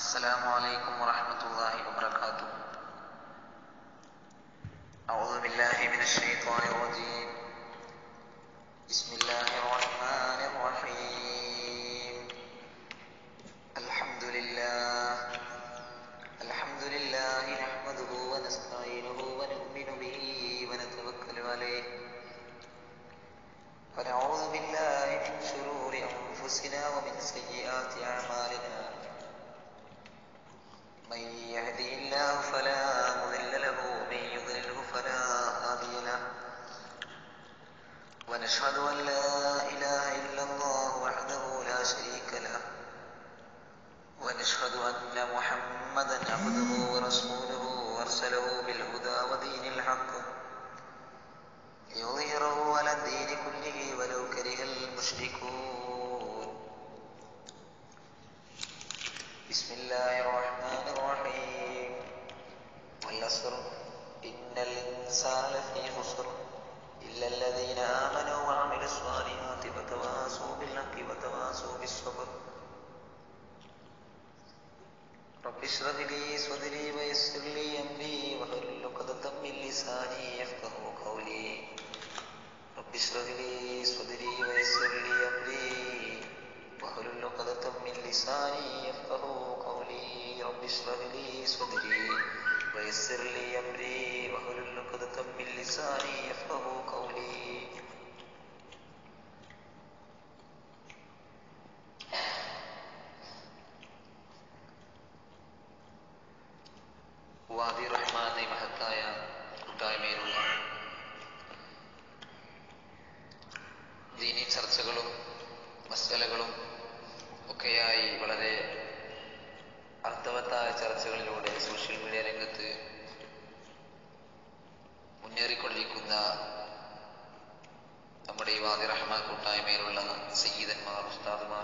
السلام عليكم ورحمة الله وبركاته أعوذ بالله من الشيطان الرجيم بسم الله الرحمن الرحيم الحمد لله الحمد لله نحمده ونستعينه ونؤمن به ونتوكل عليه ونعوذ بالله من شرور أنفسنا ومن سيئات أعمالنا من يهده الله فلا مضل له ومن يضلله فلا هادي له ونشهد أن لا إله إلا الله وحده لا شريك له ونشهد أن محمدا عبده ورسوله أرسله بالهدى ودين الحق ليظهره على الدين كله ولو كره المشركون بسم الله الرحمن الرحيم والعصر إن الإنسان لفي خسر إلا الذين آمنوا وعملوا الصالحات وتواصوا بالحق وتواصوا بالصبر رب اشرح لي صدري ويسر لي أمري واحلل عقدة من لساني يفقه قولي رب اشرح لي صدري ويسر لي أمري واحلل عقدة من لساني يفقه قولي رب اشرح لي صدري ويسر لي أمري واحلل عقدة من لساني يفقه قولي വാദി റഹ്മാൻ എന്ന മഹത്തായ കൂട്ടായ്മയിലുള്ള ദീനി ചർച്ചകളും മസലകളും ഒക്കെയായി വളരെ അർത്ഥവത്തായ ചർച്ചകളിലൂടെ സോഷ്യൽ മീഡിയ രംഗത്ത് മുന്നേറിക്കൊണ്ടിരിക്കുന്ന നമ്മുടെ ഈ വാദി റഹ്മാൻ കൂട്ടായ്മയിലുള്ള സയ്യിദന്മാർ ഉസ്താദുമാർ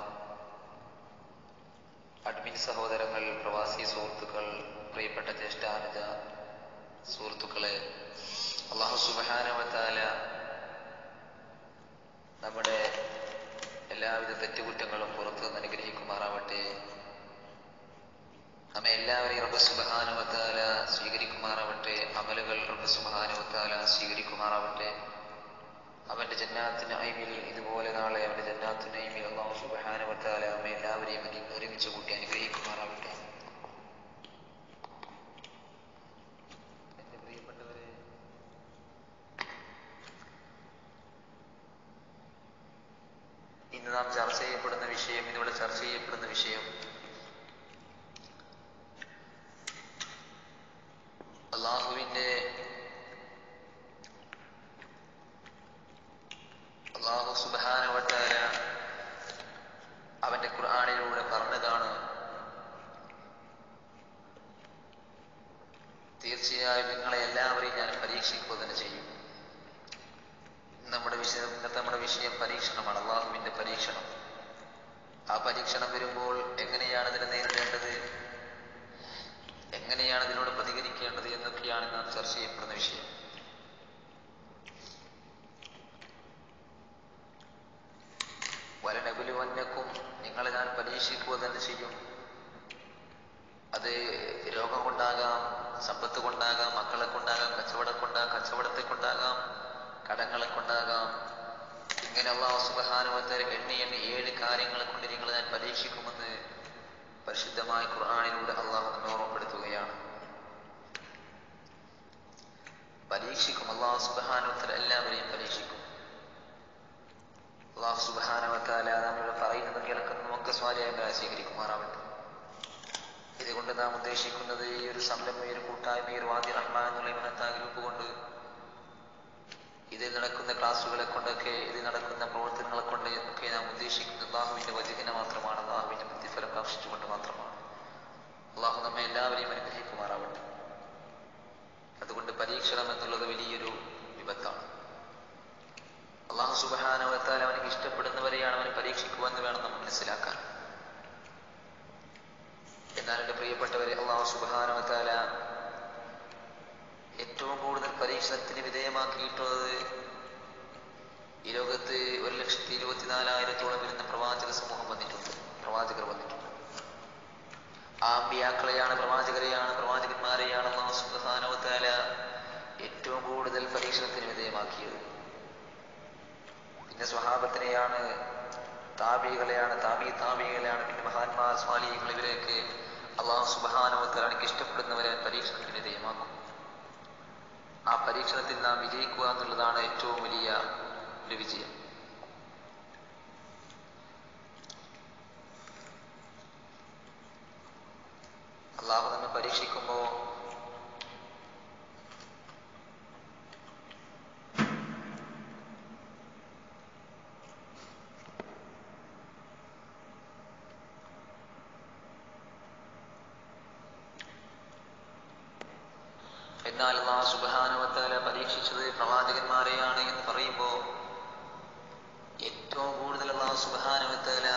അഡ്മിൻ സഹോദരങ്ങൾ പ്രവാസി സുഹൃത്തുക്കൾ പ്രിയപ്പെട്ട ജ്യേഷ്ഠാനുജ സുഹൃത്തുക്കളെ അള്ളാഹു സുബാനവത്താല നമ്മുടെ എല്ലാവിധ തെറ്റുകുറ്റങ്ങളും പുറത്തു നിന്ന് അനുഗ്രഹിക്കുമാറാവട്ടെ നമ്മെ എല്ലാവരെയും റബ്ബ് സുബാനുവത്താല സ്വീകരിക്കുമാറാവട്ടെ അമലുകൾ റബ്ബ് സുബാനുവത്താല സ്വീകരിക്കുമാറാവട്ടെ അവന്റെ ജന്നാത്തിന് ഐമിൽ ഇതുപോലെ നാളെ അവന്റെ ജന്നാത്തിന് ഐമിൽ അള്ളാഹു സുബാനുവത്താല നമ്മെ എല്ലാവരെയും അനി- ഒരുമിച്ച് കൂട്ടി അനുഗ്രഹിക്കുമാറാവട്ടെ എന്റെ പ്രിയപ്പെട്ടവരെ ഇന്ന് നാം ചർച്ച ചെയ്യപ്പെടുന്ന വിഷയം ഇന്നിവിടെ ചർച്ച ചെയ്യപ്പെടുന്ന വിഷയം അള്ളാഹുവിന്റെ അള്ളാഹു സുബാനവട്ടാര അവന്റെ ഖുർആാനിലൂടെ പറഞ്ഞതാണ് തീർച്ചയായും നിങ്ങളെ എല്ലാവരെയും ഞാൻ പരീക്ഷിക്കുക തന്നെ ചെയ്യും നമ്മുടെ വിഷയം ഇന്നത്തെ നമ്മുടെ വിഷയം പരീക്ഷണമാണ് അള്ളാഹുവിന്റെ പരീക്ഷണം ആ പരീക്ഷണം വരുമ്പോൾ എങ്ങനെയാണ് ഇതിനെ നേരിടേണ്ടത് എങ്ങനെയാണ് ഇതിനോട് പ്രതികരിക്കേണ്ടത് എന്നൊക്കെയാണ് നാം ചർച്ച ചെയ്യപ്പെടുന്ന വിഷയം വലനകുലുവന്നക്കും നിങ്ങളെ ഞാൻ പരീക്ഷിക്കുക തന്നെ ചെയ്യും അത് രോഗം കൊണ്ടാകാം സമ്പത്ത് കൊണ്ടാകാം മക്കളെ കൊണ്ടാകാം കച്ചവടം കൊണ്ടാകാം കച്ചവടത്തെ കൊണ്ടാകാം കടങ്ങളെ കൊണ്ടാകാം ഇങ്ങനെ അള്ളാഹു സുബഹാനുവത്തര എണ്ണി എണ്ണി ഏഴ് കാര്യങ്ങളെ കൊണ്ട് നിങ്ങൾ ഞാൻ പരീക്ഷിക്കുമെന്ന് പരിശുദ്ധമായ ഖുർആാനിലൂടെ അള്ളാഹു നമ്മെ ഓർമ്മപ്പെടുത്തുകയാണ് പരീക്ഷിക്കും അള്ളാഹു സുബഹാനുവത്തര എല്ലാവരെയും പരീക്ഷിക്കും അള്ളാഹു സുബഹാനവത്താല നമ്മളിവിടെ പറയുന്നത് കേൾക്കുന്ന നമുക്ക് സ്വാധീനങ്ങളെ സ്വീകരിക്കുമാറാവട്ടെ ഇതുകൊണ്ട് നാം ഉദ്ദേശിക്കുന്നത് ഈ ഒരു സംരംഭം ഈ ഒരു കൂട്ടായ്മ ഈ ഒരു വാദി റഹ്മാൻ എന്നുള്ള ഈ മഹത്തായ ഗ്രൂപ്പ് കൊണ്ട് ഇതിൽ നടക്കുന്ന ക്ലാസ്സുകളെ കൊണ്ടൊക്കെ ഇതിൽ നടക്കുന്ന പ്രവർത്തനങ്ങളെ കൊണ്ട് ഒക്കെ നാം ഉദ്ദേശിക്കുന്നത് അള്ളാഹുവിന്റെ വചന മാത്രമാണ് അള്ളാഹുവിന്റെ പ്രതിഫലം കാക്ഷിച്ചുകൊണ്ട് മാത്രമാണ് അള്ളാഹു നമ്മെ എല്ലാവരെയും അനുഗ്രഹിക്കുമാറാവട്ടെ അതുകൊണ്ട് പരീക്ഷണം എന്നുള്ളത് വലിയൊരു വിപത്താണ് അള്ളാഹു സുബാനവത്താൽ അവനക്ക് ഇഷ്ടപ്പെടുന്നവരെയാണ് അവനെ പരീക്ഷിക്കുമെന്ന് വേണം നമ്മൾ മനസ്സിലാക്കാൻ എന്നാൽ എൻ്റെ പ്രിയപ്പെട്ടവരെ അള്ളാഹു സുബാനവത്താല ഏറ്റവും കൂടുതൽ പരീക്ഷണത്തിന് വിധേയമാക്കിയിട്ടുള്ളത് ഈ ലോകത്ത് ഒരു ലക്ഷത്തി ഇരുപത്തിനാലായിരത്തോളം വരുന്ന പ്രവാചക സമൂഹം വന്നിട്ടുണ്ട് പ്രവാചകർ വന്നിട്ടുണ്ട് ആ അമ്പിയാക്കളെയാണ് പ്രവാചകരെയാണ് പ്രവാചകന്മാരെയാണ് അള്ളാഹു സുബ്ഹാനഹു വ തആല ഏറ്റവും കൂടുതൽ പരീക്ഷണത്തിന് വിധേയമാക്കിയത് പിന്നെ സ്വഹാബത്തിനെയാണ് താബികളെയാണ് താബി താബികളെയാണ് പിന്നെ മഹാന്മാർ സ്വാലികൾ ഇവരെയൊക്കെ അള്ളാഹു സുബാനവത്തലാണിക്ക് ഇഷ്ടപ്പെടുന്നവരെ പരീക്ഷണത്തിന് വിധേയമാക്കും ആ പരീക്ഷണത്തിൽ നാം വിജയിക്കുക എന്നുള്ളതാണ് ഏറ്റവും വലിയ ഒരു വിജയം അള്ളാഹു നമ്മെ പരീക്ഷിക്കുമ്പോൾ എന്നാൽ അള്ളാഹു സുബാനുവത്താല പരീക്ഷിച്ചത് പ്രവാചകന്മാരെയാണ് എന്ന് പറയുമ്പോൾ ഏറ്റവും കൂടുതൽ അള്ളാഹു സുബാനുവത്താല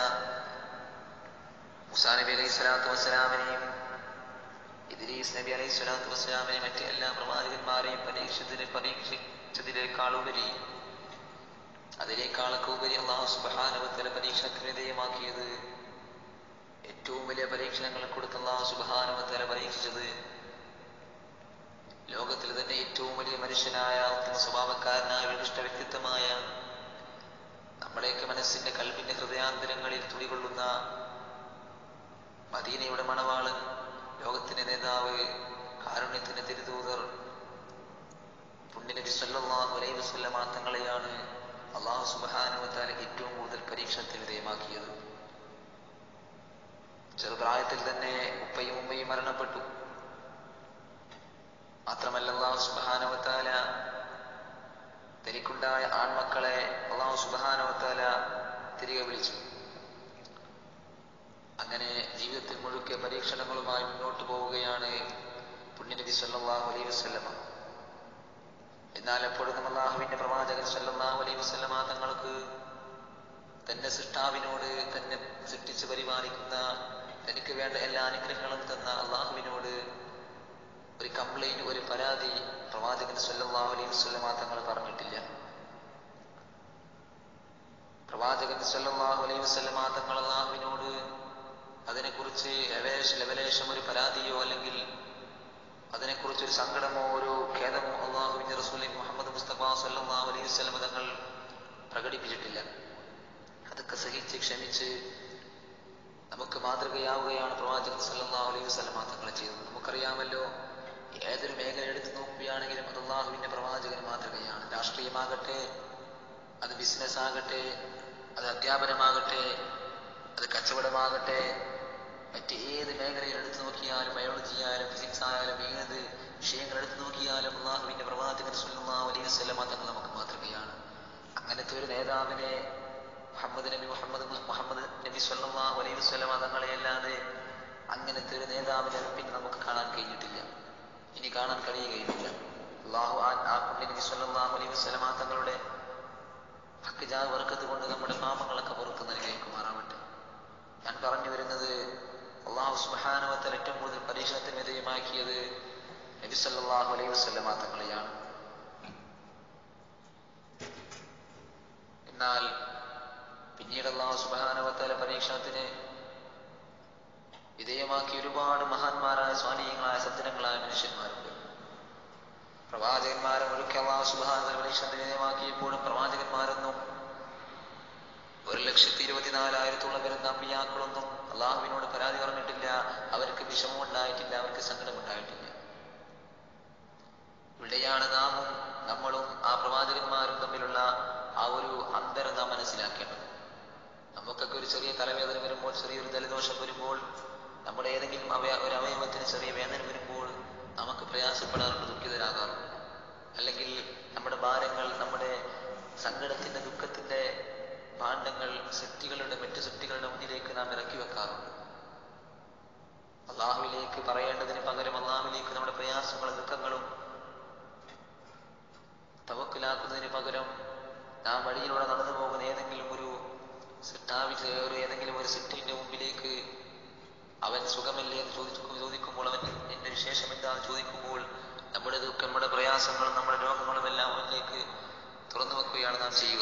മുസാ നബി അലൈഹി സ്വലാത്തു വസ്സലാമിനെയും ഇദ്രീസ് നബി അലൈഹി സ്വലാത്തു വസ്സലാമിനെയും മറ്റ് എല്ലാ പ്രവാചകന്മാരെയും പരീക്ഷിച്ചതിന് പരീക്ഷിച്ചതിനേക്കാളുപരി അതിനേക്കാളൊക്കെ ഉപരി അള്ളാഹു സുബാനുവത്തല പരീക്ഷണത്തിന് വിധേയമാക്കിയത് ഏറ്റവും വലിയ പരീക്ഷണങ്ങൾ കൊടുത്ത് അള്ളാഹു സുബാനുവത്തല പരീക്ഷിച്ചത് ലോകത്തിൽ തന്നെ ഏറ്റവും വലിയ മനുഷ്യനായ ഉത്തമ സ്വഭാവക്കാരനായ വിശിഷ്ട വ്യക്തിത്വമായ നമ്മുടെയൊക്കെ മനസ്സിന്റെ കൽവിന്റെ ഹൃദയാന്തരങ്ങളിൽ തുടികൊള്ളുന്ന മദീനയുടെ മണവാളൻ ലോകത്തിന്റെ നേതാവ് കാരുണ്യത്തിന്റെ തിരുദൂതർ പുണ്യനബി സല്ലല്ലാഹു അലൈഹി വസല്ലമ തങ്ങളെയാണ് അള്ളാഹു സുബ്ഹാനഹു വതആല ഏറ്റവും കൂടുതൽ പരീക്ഷണത്തിന് വിധേയമാക്കിയത് ചെറുപ്രായത്തിൽ തന്നെ ഉപ്പയും ഉമ്മയും മരണപ്പെട്ടു മാത്രമല്ല അള്ളാഹു സുബാനവത്താല തനിക്കുണ്ടായ ആൺമക്കളെ അള്ളാഹു സുബാനവത്താല തിരികെ വിളിച്ചു അങ്ങനെ ജീവിതത്തിൽ മുഴുക്കെ പരീക്ഷണങ്ങളുമായി മുന്നോട്ട് പോവുകയാണ് പുണ്യനബി സല്ലല്ലാഹു അലൈഹി വസല്ലമ എന്നാൽ എപ്പോഴും അള്ളാഹുവിന്റെ പ്രവാചകൻ സല്ലല്ലാഹു അലൈഹി വസല്ലമ തങ്ങൾക്ക് തന്റെ സൃഷ്ടാവിനോട് തന്നെ സൃഷ്ടിച്ച് പരിപാലിക്കുന്ന തനിക്ക് വേണ്ട എല്ലാ അനുഗ്രഹങ്ങളും തന്ന അള്ളാഹുവിനോട് ഒരു കംപ്ലൈന്റ് ഒരു പരാതി പ്രവാചകൻ സല്ലല്ലാഹു അലൈഹി വസല്ലമ തങ്ങൾ പറഞ്ഞിട്ടില്ല പ്രവാചകൻ സല്ലല്ലാഹു അലൈഹി വസല്ലമ തങ്ങൾ അള്ളാഹുവിനോട് അതിനെക്കുറിച്ച് ലവലേശ ലവലേശം ഒരു പരാതിയോ അല്ലെങ്കിൽ അതിനെക്കുറിച്ച് ഒരു സങ്കടമോ ഒരു ഖേദമോ അള്ളാഹുവിന്റെ റസൂലി മുഹമ്മദ് മുസ്തഫ സല്ലല്ലാഹു അലൈഹി വസല്ലമ തങ്ങൾ പ്രകടിപ്പിച്ചിട്ടില്ല അതൊക്കെ സഹിച്ച് ക്ഷമിച്ച് നമുക്ക് മാതൃകയാവുകയാണ് പ്രവാചകൻ സല്ലല്ലാഹു അലൈഹി വസല്ലമ തങ്ങൾ ചെയ്തത് നമുക്കറിയാമല്ലോ ഏതൊരു മേഖല എടുത്തു നോക്കുകയാണെങ്കിലും അത് അള്ളാഹുവിന്റെ പ്രവാചകൻ മാതൃകയാണ് രാഷ്ട്രീയമാകട്ടെ അത് ബിസിനസ് ആകട്ടെ അത് അധ്യാപനമാകട്ടെ അത് കച്ചവടമാകട്ടെ മറ്റ് ഏത് മേഖലയിൽ എടുത്തു നോക്കിയാലും ബയോളജി ആയാലും ഫിസിക്സ് ആയാലും ഏത് വിഷയങ്ങൾ എടുത്തു നോക്കിയാലും അള്ളാഹുവിന്റെ പ്രവാചകൻ സല്ലല്ലാഹു അലൈഹി വസല്ലമ തങ്ങൾ നമുക്ക് മാതൃകയാണ് അങ്ങനത്തെ ഒരു നേതാവിനെ മുഹമ്മദ് നബി മുഹമ്മദ് മുഹമ്മദ് നബി സല്ലല്ലാഹു അലൈഹി വസല്ലമ തങ്ങളെ അല്ലാതെ അങ്ങനത്തെ ഒരു നേതാവിനെ പിന്നെ നമുക്ക് കാണാൻ കഴിഞ്ഞിട്ടില്ല ഇനി കാണാൻ കഴിയുകയില്ല അള്ളാഹു ആ പുണ്യ നബി സല്ലല്ലാഹു അലൈഹി വസല്ലമ തങ്ങളുടെ ഹക്കിജാ വർക്കത്ത് കൊണ്ട് നമ്മുടെ പാപങ്ങളൊക്കെ പുറത്ത് നൽകിയേക്കുമാറാവട്ടെ ഞാൻ പറഞ്ഞു വരുന്നത് അള്ളാഹു സുബ്ഹാനഹു ഏറ്റവും കൂടുതൽ പരീക്ഷണത്തിന് വിധേയമാക്കിയത് നബി സല്ലല്ലാഹു അലൈഹി വസല്ലമ തങ്ങളെയാണ് എന്നാൽ പിന്നീട് അള്ളാഹു സുബാനവത്താല പരീക്ഷണത്തിന് വിധേയമാക്കി ഒരുപാട് മഹാന്മാരായ സ്വാനീയങ്ങളായ സജ്ജനങ്ങളായ മനുഷ്യന്മാരുണ്ട് പ്രവാചകന്മാരെ മുഴുക്കെ അള്ളാഹു സുബാന പരീക്ഷണത്തിന് വിധേയമാക്കിയപ്പോഴും പ്രവാചകന്മാരൊന്നും ഒരു ലക്ഷത്തി ഇരുപത്തിനാലായിരത്തോളം വരുന്ന അമ്പിയാക്കളൊന്നും അള്ളാഹുവിനോട് പരാതി പറഞ്ഞിട്ടില്ല അവർക്ക് വിഷമം ഉണ്ടായിട്ടില്ല അവർക്ക് സങ്കടമുണ്ടായിട്ടില്ല ഇവിടെയാണ് നാമും നമ്മളും ആ പ്രവാചകന്മാരും തമ്മിലുള്ള ആ ഒരു അന്തരം നാം മനസ്സിലാക്കേണ്ടത് നമുക്കൊക്കെ ഒരു ചെറിയ തലവേദന വരുമ്പോൾ ചെറിയൊരു ജലദോഷം വരുമ്പോൾ നമ്മുടെ ഏതെങ്കിലും അവയ ഒരു അവയവത്തിന് ചെറിയ വേദന വരുമ്പോൾ നമുക്ക് പ്രയാസപ്പെടാറുണ്ട് ദുഃഖിതരാകാറുണ്ട് അല്ലെങ്കിൽ നമ്മുടെ ഭാരങ്ങൾ നമ്മുടെ സങ്കടത്തിന്റെ ദുഃഖത്തിന്റെ ഭാണ്ഡങ്ങൾ സൃഷ്ടികളുടെ മറ്റു സൃഷ്ടികളുടെ മുന്നിലേക്ക് നാം ഇറക്കി വെക്കാറുണ്ട് അള്ളാഹുവിലേക്ക് പറയേണ്ടതിന് പകരം അള്ളാഹുവിലേക്ക് നമ്മുടെ പ്രയാസങ്ങളും ദുഃഖങ്ങളും തവക്കിലാക്കുന്നതിന് പകരം നാം വഴിയിലൂടെ നടന്നു പോകുന്ന ഏതെങ്കിലും ഒരു സിട്ടാവിച്ച് ഒരു ഏതെങ്കിലും ഒരു സിറ്റിന്റെ മുമ്പിലേക്ക് അവൻ സുഖമല്ലേ എന്ന് ചോദിക്കും ചോദിക്കുമ്പോൾ അവൻ എന്റെ വിശേഷം എന്താണെന്ന് ചോദിക്കുമ്പോൾ നമ്മുടെ ദുഃഖം നമ്മുടെ പ്രയാസങ്ങളും നമ്മുടെ രോഗങ്ങളും എല്ലാം അവനിലേക്ക് തുറന്നു വെക്കുകയാണ് നാം ചെയ്യുക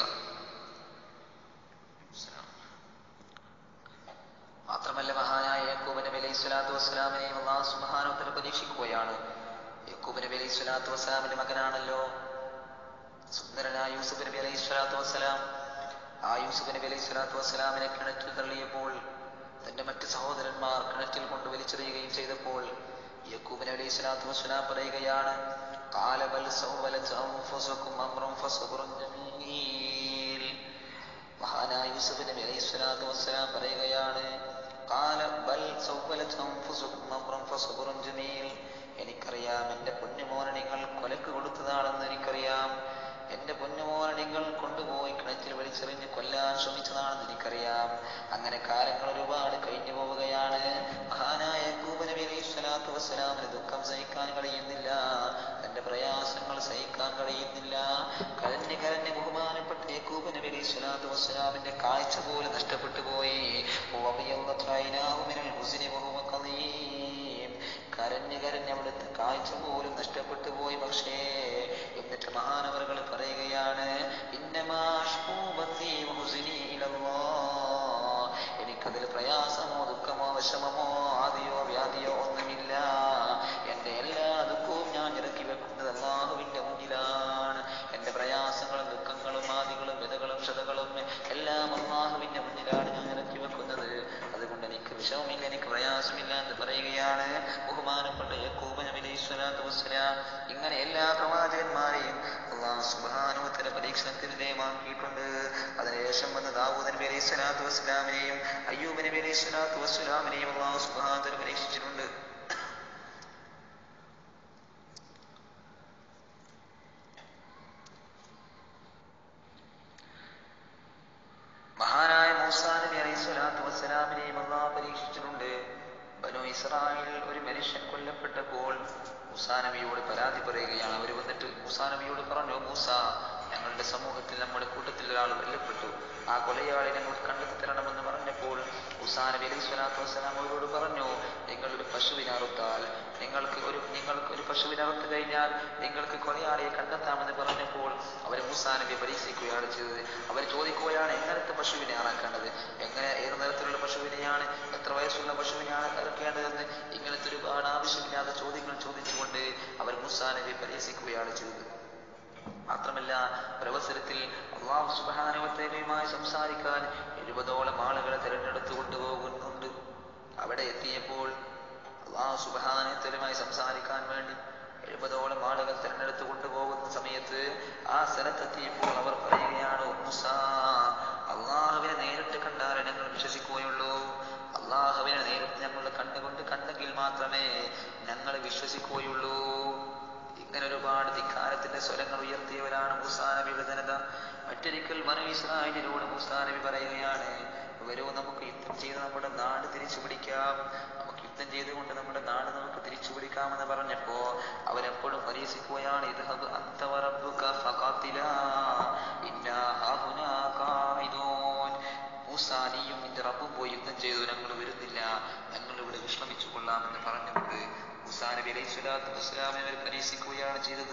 മാത്രമല്ല മഹാനായ യാക്കൂബ് നബി അലൈഹി അലൈഹി സ്വലാത്തു വസ്സലാമിനെയും അള്ളാഹു സുബാനോത്തര പരീക്ഷിക്കുകയാണ് യക്കൂബ് നബി അലൈഹി സ്വലാത്തു വസ്സലാമിന്റെ മകനാണല്ലോ സുന്ദരനായ യൂസുഫ് നബി അലൈഹി സ്വലാത്തു വസ്സലാം ആ യൂസുഫ് നബി അലൈഹി സ്വലാത്തു വസ്സലാമിനെ കിണറ്റിൽ തള്ളിയപ്പോൾ തന്റെ മറ്റ് സഹോദരന്മാർ കിണറ്റിൽ കൊണ്ട് വലിച്ചെറിയുകയും ചെയ്തപ്പോൾ യക്കൂബ് നബി അലൈഹി സ്വലാത്തു വസ്സലാം പറയുകയാണ് قال بل سولت أنفسكم أمرا فصبر جميل മഹാനായ യൂസുഫ് നബി അലൈഹി സ്വലാത്തു വസ്സലാം പറയുകയാണ് قال بل سولت أنفسكم أمرا فصبر جميل എനിക്കറിയാം എൻ്റെ പൊന്നുമോനെ നിങ്ങൾ കൊലക്ക് കൊടുത്തതാണെന്ന് എനിക്കറിയാം എൻ്റെ പൊന്നുമോനെ നിങ്ങൾ കൊണ്ടുപോയി കിണറ്റിൽ വലിച്ചെറിഞ്ഞ് കൊല്ലാൻ ശ്രമിച്ചതാണെന്ന് എനിക്കറിയാം അങ്ങനെ കാലങ്ങൾ ഒരുപാട് കഴിഞ്ഞു പോവുകയാണ് മഹാനായ യക്കൂബ് നബി അലൈഹി സ്വലാത്തു വസ്സലാമിന് ദുഃഖം സഹിക്കാൻ കഴിയുന്നില്ല തന്റെ പ്രയാസങ്ങൾ സഹിക്കാൻ കഴിയുന്നില്ല കരഞ്ഞ് കരഞ്ഞ് ബഹുമാനപ്പെട്ട യക്കൂബ് നബി അലൈഹി സ്വലാത്തു വസ്സലാമിന്റെ കാഴ്ച പോലും നഷ്ടപ്പെട്ടു പോയി വബിയദ്ദത് ഐനാഹു മിനൽ ഹുസ്നി വഹുവ ഖദീം. കരഞ്ഞ് കരഞ്ഞ് അവിടുത്തെ കാഴ്ച പോലും നഷ്ടപ്പെട്ടു പോയി പക്ഷേ എന്നിട്ട് മഹാനവറുകൾ പറയുകയാണ് ഇന്നമാ അഷ്കൂബത്തി വഹുസ്നി ഇലല്ലാഹ്. എനിക്കതിൽ പ്രയാസമോ ദുഃഖമോ വിഷമമോ ആദിയോ വ്യാധിയോ ഒന്നുമില്ല എന്റെ എല്ലാ ദുഃഖവും ഞാൻ ഇറക്കി വെക്കുന്നത് അള്ളാഹുവിന്റെ മുന്നിലാണ് എന്റെ പ്രയാസങ്ങളും ദുഃഖങ്ങളും ആദികളും വിധകളും ക്ഷതകളും എല്ലാം അള്ളാഹുവിന്റെ മുന്നിലാണ് ഞാൻ ഇറക്കി വെക്കുന്നത് അതുകൊണ്ട് എനിക്ക് വിഷമമില്ല എനിക്ക് പ്രയാസമില്ല എന്ന് പറയുകയാണ് ബഹുമാനപ്പെട്ട യക്കൂബ് നബി അലൈഹി സ്വലാത്തു വസ്സലാം ഇങ്ങനെ എല്ലാ പ്രവാചകന്മാരെയും അള്ളാഹു സുബ്ഹാനഹു പരീക്ഷണത്തിന് വിധേയമാക്കിയിട്ടുണ്ട് അതിനുശേഷം വന്ന ദാവൂദ് നബി അലൈഹി സ്വലാത്തു വസ്സലാമിനെയും അയ്യൂബ് നബി അലൈഹി സ്വലാത്തു വസ്സലാമിനെയും അള്ളാഹു സുബ്ഹാനഹു പരീക്ഷിച്ചിട്ടുണ്ട് മഹാനായ മൂസാ നബി അലൈഹി സ്വലാത്തു വസ്സലാമിനെയും അള്ളാഹ് പരീക്ഷിച്ചിട്ടുണ്ട് ബനു ഇസ്രായേൽ ഒരു മനുഷ്യൻ കൊല്ലപ്പെട്ടപ്പോൾ മൂസാ നബിയോട് പരാതി പറയുകയാണ് അവർ വന്നിട്ട് മൂസാ നബിയോട് പറഞ്ഞു മൂസ ഞങ്ങളുടെ സമൂഹത്തിൽ നമ്മുടെ കൂട്ടത്തിൽ ഒരാൾ കൊല്ലപ്പെട്ടു ആ കൊലയാളി ഞങ്ങൾക്ക് കണ്ടെത്തി തരണമെന്ന് പറഞ്ഞപ്പോൾ മൂസാ നബി അലൈഹി സ്വലാത്തു വസ്സലാം അവരോട് പറഞ്ഞു നിങ്ങൾ ഒരു പശുവിനെ അറുത്താൽ നിങ്ങൾക്ക് ഒരു നിങ്ങൾക്ക് ഒരു പശുവിനെ അറുത്ത് കഴിഞ്ഞാൽ നിങ്ങൾക്ക് കൊലയാളിയെ കണ്ടെത്താമെന്ന് പറഞ്ഞപ്പോൾ അവർ മൂസാ നബിയെ പരീക്ഷിക്കുകയാണ് ചെയ്തത് അവർ ചോദിക്കുകയാണ് എങ്ങനത്തെ പശുവിനെ അറക്കേണ്ടത് എങ്ങനെ ഏത് നിറത്തിലുള്ള പശുവിനെയാണ് എത്ര വയസ്സുള്ള പശുവിനെയാണ് ഇറക്കേണ്ടതെന്ന് ഇങ്ങനത്തെ ഒരുപാട് ആവശ്യമില്ലാത്ത ചോദ്യങ്ങൾ ചോദിച്ചുകൊണ്ട് അവർ മൂസാ നബിയെ പരിഹസിക്കുകയാണ് ചെയ്തത് മാത്രമല്ല ഒരവസരത്തിൽ അള്ളാഹു സുബാനുവത്തേയുമായി സംസാരിക്കാൻ എഴുപതോളം ആളുകളെ തിരഞ്ഞെടുത്തു കൊണ്ടുപോകുന്നുണ്ട് അവിടെ എത്തിയപ്പോൾ അള്ളാഹു സുബാനത്തലുമായി സംസാരിക്കാൻ വേണ്ടി എഴുപതോളം ആളുകൾ തിരഞ്ഞെടുത്തു കൊണ്ടുപോകുന്ന സമയത്ത് ആ സ്ഥലത്തെത്തിയപ്പോൾ അവർ പറയുകയാണ് മുസ അള്ളാഹുവിനെ നേരിട്ട് കണ്ടാലേ ഞങ്ങൾ വിശ്വസിക്കുകയുള്ളൂ അള്ളാഹുവിനെ നേരിട്ട് ഞങ്ങളുടെ കണ്ണുകൊണ്ട് കണ്ടെങ്കിൽ മാത്രമേ ഞങ്ങൾ വിശ്വസിക്കുകയുള്ളൂ ഇങ്ങനെ ഒരുപാട് ധിക്കാരത്തിന്റെ സ്വരങ്ങൾ ഉയർത്തിയവരാണ് മൂസാ നബിയുടെ ജനത മറ്റൊരിക്കൽ മനു ഇസ്രായേലിനോട് മൂസാ നബി പറയുകയാണ് വരൂ നമുക്ക് യുദ്ധം ചെയ്ത് നമ്മുടെ നാട് തിരിച്ചു പിടിക്കാം നമുക്ക് യുദ്ധം ചെയ്തുകൊണ്ട് നമ്മുടെ നാട് നമുക്ക് തിരിച്ചു പിടിക്കാമെന്ന് പറഞ്ഞപ്പോ അവരെപ്പോഴും പരീക്ഷിക്കുകയാണ് ഇദ്ഹബ് അന്ത വറബ്ബുക ഫഖാതിലാ ഇന്നാ ഹാഹുനാ ഖാഇദൂൻ മൂസാ നീയും നിന്റെ റബ്ബും പോയി യുദ്ധം ചെയ്തു ഞങ്ങൾ വരുന്നില്ല ഞങ്ങൾ ഇവിടെ വിശ്രമിച്ചു കൊള്ളാമെന്ന് പറഞ്ഞുകൊണ്ട് മൂസാ നബി അലൈഹി സ്വലാത്തു വസ്സലാമിനെ അവർ പരീക്ഷിക്കുകയാണ് ചെയ്തത്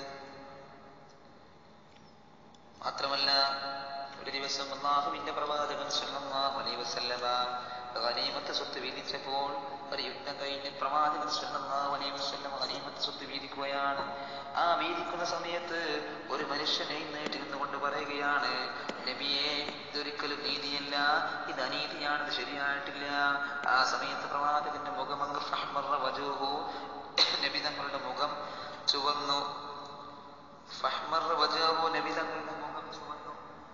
മാത്രമല്ല ഒരു ദിവസം അള്ളാഹുവിന്റെ പ്രവാചകൻ സല്ലല്ലാഹു അലൈഹി വസല്ലമ ഗനീമത്ത് സ്വത്ത് വീതിച്ചപ്പോൾ ഒരു യുദ്ധം കഴിഞ്ഞ് പ്രവാചകൻ സല്ലല്ലാഹു അലൈഹി വസല്ലമ ഗനീമത്ത് സ്വത്ത് വീതിക്കുകയാണ് ആ വീതിക്കുന്ന സമയത്ത് ഒരു മനുഷ്യൻ എഴുന്നേറ്റ് നിന്നുകൊണ്ട് പറയുകയാണ് നബിയെ ഇതൊരിക്കലും നീതിയല്ല ഇത് അനീതിയാണ് ഇത് ശരിയായിട്ടില്ല ആ സമയത്ത് പ്രവാചകന്റെ മുഖം അങ്ങ് ഫഹ്മറ വജൂഹു നബി തങ്ങളുടെ മുഖം ചുവന്നു ഫഹ്മറ വജൂഹു നബി തങ്ങളുടെ മുഖം ചുവന്നു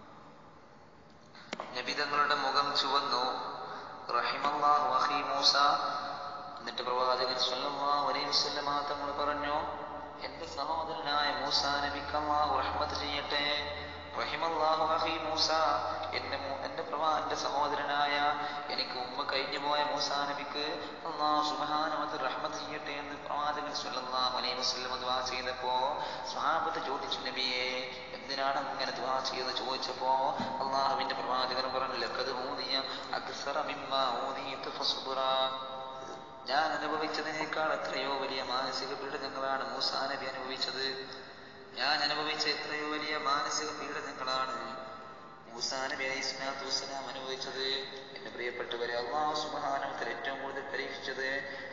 നബി തങ്ങളുടെ മുഖം ചുവന്നു റഹിമല്ലാഹു അഖി മൂസ എന്നിട്ട് പ്രവാചകൻ സല്ലല്ലാഹു അലൈഹി വസല്ലമ തങ്ങൾ പറഞ്ഞു എന്റെ സഹോദരനായ മൂസ നബിക്ക് അല്ലാഹു റഹ്മത്ത് ചെയ്യട്ടെ റഹിമല്ലാഹു അഖി മൂസ എന്റെ മു- എന്റെ പ്രവാ എന്റെ സഹോദരനായ എനിക്ക് ഉമ്മ കഴിഞ്ഞു പോയ മൂസ നബിക്ക് അല്ലാഹു സുബ്ഹാനഹു വ റഹ്മത്ത് ചെയ്യട്ടെ എന്ന് പ്രവാചകൻ സല്ലല്ലാഹു അലൈഹി വസല്ലം ദുആ ചെയ്തപ്പോ സ്വഹാബത്ത് ചോദിച്ചു നബിയെ എന്തിനാണ് അങ്ങനെ ദുആ ചെയ്ത് ചോദിച്ചപ്പോ അള്ളാഹുവിന്റെ പ്രവാചകൻ പറഞ്ഞു ലഖദ് ഊദിയ അക്സറ മിമ്മാ ഊദിയതു ഫസ്ബുറാ ഞാൻ അനുഭവിച്ചതിനേക്കാൾ എത്രയോ വലിയ മാനസിക പീഡനങ്ങളാണ് മൂസാ നബി അനുഭവിച്ചത് ഞാൻ അനുഭവിച്ച എത്രയോ വലിയ മാനസിക പീഡനങ്ങളാണ് മൂസാ നബി അലൈഹി സ്വലാത്തു വസ്സലാം അനുഭവിച്ചത് എന്റെ പ്രിയപ്പെട്ടവരെ അള്ളാഹു സുബ്ഹാനഹു വ തആല ഏറ്റവും കൂടുതൽ പരീക്ഷിച്ചത്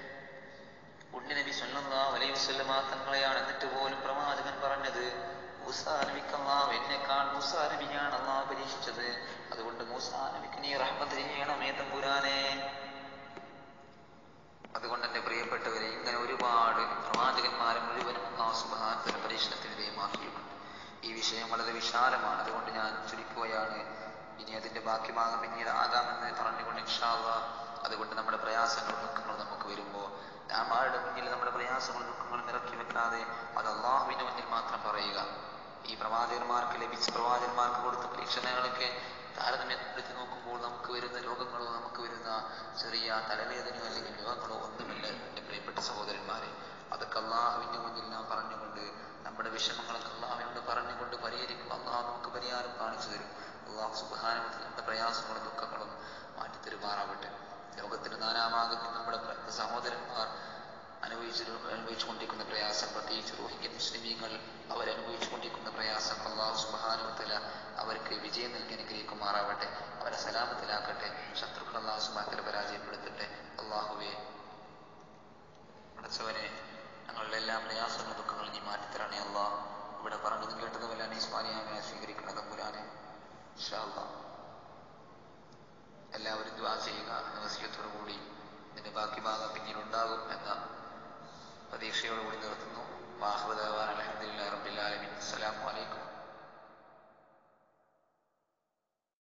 വസല്ലമ തങ്ങളെയാണ് എന്നിട്ട് പോലും പ്രവാചകൻ പറഞ്ഞത് മൂസാ നബിക്ക് അള്ളാഹു എന്നെക്കാൾ മൂസാ നബിയാണ് അള്ളാഹു പരീക്ഷിച്ചത് അതുകൊണ്ട് മൂസാ നബിക്ക് നീ റഹ്മത്ത് ചെയ്യണമേ തമ്പുരാനെ അതുകൊണ്ട് എൻ്റെ പ്രിയപ്പെട്ടവരെ ഇങ്ങനെ ഒരുപാട് പ്രവാചകന്മാരെ മുഴുവനും അള്ളാഹു സുബാനത്തിന് പരീക്ഷണത്തിന് വിധേയമാക്കിയിട്ടുണ്ട് ഈ വിഷയം വളരെ വിശാലമാണ് അതുകൊണ്ട് ഞാൻ ചുരുക്കുകയാണ് ഇനി അതിന്റെ ബാക്കി ഭാഗം പിന്നീട് ആകാമെന്ന് പറഞ്ഞുകൊണ്ട് ഇൻഷാല്ല അതുകൊണ്ട് നമ്മുടെ പ്രയാസങ്ങളും ദുഃഖങ്ങളും നമുക്ക് വരുമ്പോൾ നാം ആരുടെ മുന്നിൽ നമ്മുടെ പ്രയാസങ്ങളും ദുഃഖങ്ങളും ഇറക്കി വെക്കാതെ അത് അള്ളാഹുവിന്റെ മുന്നിൽ മാത്രം പറയുക ഈ പ്രവാചകന്മാർക്ക് ലഭിച്ച പ്രവാചകന്മാർക്ക് കൊടുത്ത പരീക്ഷണങ്ങളൊക്കെ താരതമ്യപ്പെടുത്തി നോക്കുമ്പോൾ നമുക്ക് വരുന്ന രോഗങ്ങളോ നമുക്ക് വരുന്ന ചെറിയ തലവേദനയോ അല്ലെങ്കിൽ രോഗങ്ങളോ ഒന്നുമില്ല എൻ്റെ പ്രിയപ്പെട്ട സഹോദരന്മാരെ അതൊക്കെ അള്ളാഹുവിന്റെ മുന്നിൽ നാം പറഞ്ഞുകൊണ്ട് നമ്മുടെ വിഷമങ്ങളൊക്കെ അള്ളാഹുവിനോട് പറഞ്ഞുകൊണ്ട് പരിഹരിക്കും അള്ളാഹു നമുക്ക് പരിഹാരം കാണിച്ചു തരും അള്ളാഹു സുബാനത്തിൽ നമ്മുടെ പ്രയാസങ്ങളും ദുഃഖങ്ങളും മാറ്റി തരുമാറാവട്ടെ ലോകത്തിന്റെ നാനാഭാഗത്തും നമ്മുടെ പ്ര- സഹോദരന്മാർ അനുഭവിച്ചു അനുഭവിച്ചുകൊണ്ടിരിക്കുന്ന പ്രയാസം പ്രത്യേകിച്ച് റോഹിംഗ്യൻ മുസ്ലിമീങ്ങൾ അവരനുഭവിച്ചുകൊണ്ടിരിക്കുന്ന പ്രയാസം അള്ളാഹു സുബാനുത്തല അവർക്ക് വിജയം നൽകി അനുഗ്രഹിക്കുമാറാവട്ടെ അവരെ സലാമത്തിലാക്കട്ടെ ശത്രുക്കൾ അള്ളാഹു സുബാനത്തല പരാജയപ്പെടുത്തട്ടെ അള്ളാഹുവെ അടച്ചവനെ ഞങ്ങളുടെ എല്ലാ പ്രയാസങ്ങളും ദുഃഖങ്ങളും നീ മാറ്റിത്തരണേ അള്ളാഹ് ഇവിടെ പറഞ്ഞതും കേട്ടതുമെല്ലാം നീ സ്വാനിയാമനെ സ്വീകരിക്കണം തമ്പുരാനെ ഇൻഷാ അള്ളാഹ് എല്ലാവരും ദ്വാ ചെയ്യുക എന്ന വസ്യത്തോടു കൂടി ഇതിന്റെ ബാക്കി ഭാഗം പിന്നീട് ഉണ്ടാകും എന്ന പ്രതീക്ഷയോടുകൂടി നിർത്തുന്നു വാഹുദാൻ